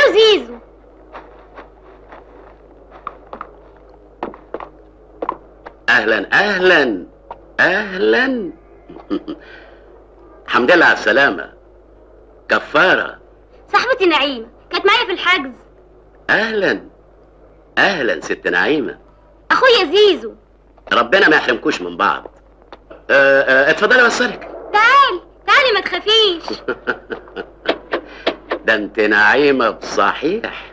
زيزو اهلا اهلا اهلا الحمد لله على السلامة كفارة صاحبتي نعيمة كانت معايا في الحجز اهلا اهلا ست نعيمة اخويا زيزو ربنا ما يحرمكوش من بعض آه، آه، اتفضلي اوصلك تعالي تعالي ما تخافيش ده انت نعيمة بصحيح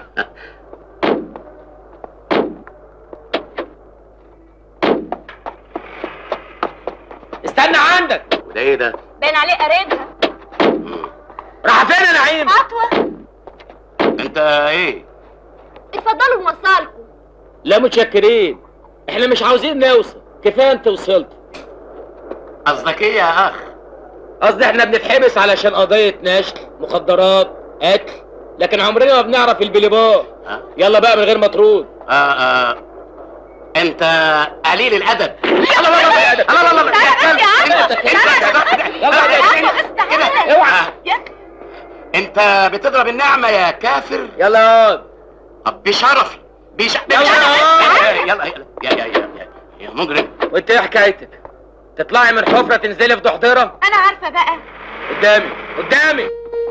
استنى عندك وده ايه ده باين عليه قريبها راح فين يا نعيم خطوة انت ايه اتفضلوا بمصالكم لا متشكرين احنا مش عاوزين نوصل كفايه انت وصلت قصدك ايه يا اخ قصدي احنا بنتحبس علشان قضيه نشل مخدرات قتل لكن عمرنا ما بنعرف البليبار ها؟ يلا بقى من غير ما ترود آه آه. انت قليل الادب لا لا لا لا لا لا لا لا اوعى انت بتضرب النعمة يا كافر يلا ياض طب بشرفي بش... يلا. يلا يلا يا يا يا يا يا مجرم وانت ايه حكايتك تطلعي من حفره تنزلي في ضحضيره انا عارفة بقى قدامي قدامي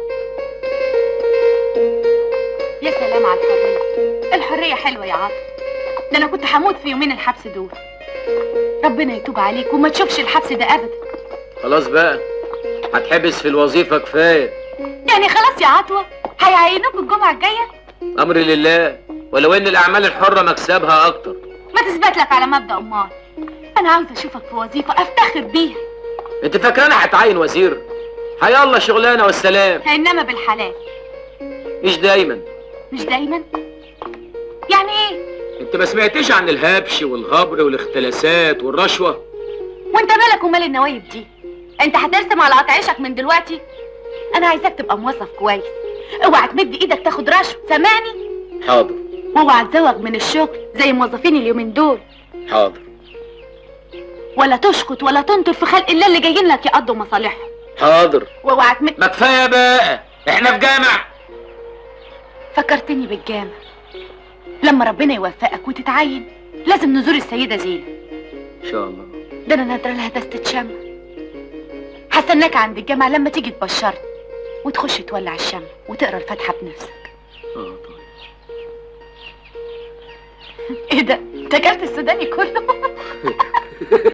يا سلام على الحرية الحرية حلوة يا عاطف ده أنا كنت هموت في يومين الحبس دول ربنا يتوب عليك وما تشوفش الحبس ده أبدا خلاص بقى هتحبس في الوظيفه كفايه يعني خلاص يا عطوة هيعينوك الجمعة الجاية امري لله ولو ان الاعمال الحره مكسبها اكتر ما تثبت لك على مبدأ أمال أنا عاوزة أشوفك في وظيفة أفتخر بيها انت فاكراني هتعين وزير هيلا شغلانه والسلام إنما بالحلال مش دايما مش دايما يعني إيه انت ما سمعتيش عن الهبش والغبر والاختلاسات والرشوه وانت مالك ومال النوايب دي انت هترسم على قطع عيشك من دلوقتي انا عايزاك تبقى موظف كويس اوعى تمد ايدك تاخد رشوه سامعني حاضر واوعى تزوغ من الشغل زي موظفين اليومين دول حاضر ولا تشخط ولا تنطر في خلق الله اللي جايين لك يقضوا مصالحهم حاضر واوعى تمد ما كفايه بقى احنا في جامع فكرتني بالجامع لما ربنا يوفقك وتتعين لازم نزور السيده زينب ان شاء الله ده انا نادره لها دستة شمع هستناك عند الجامع لما تيجي تبشرني وتخش تولع الشمع وتقرا الفاتحه بنفسك اه طيب ايه ده؟ انت اكلت السوداني كله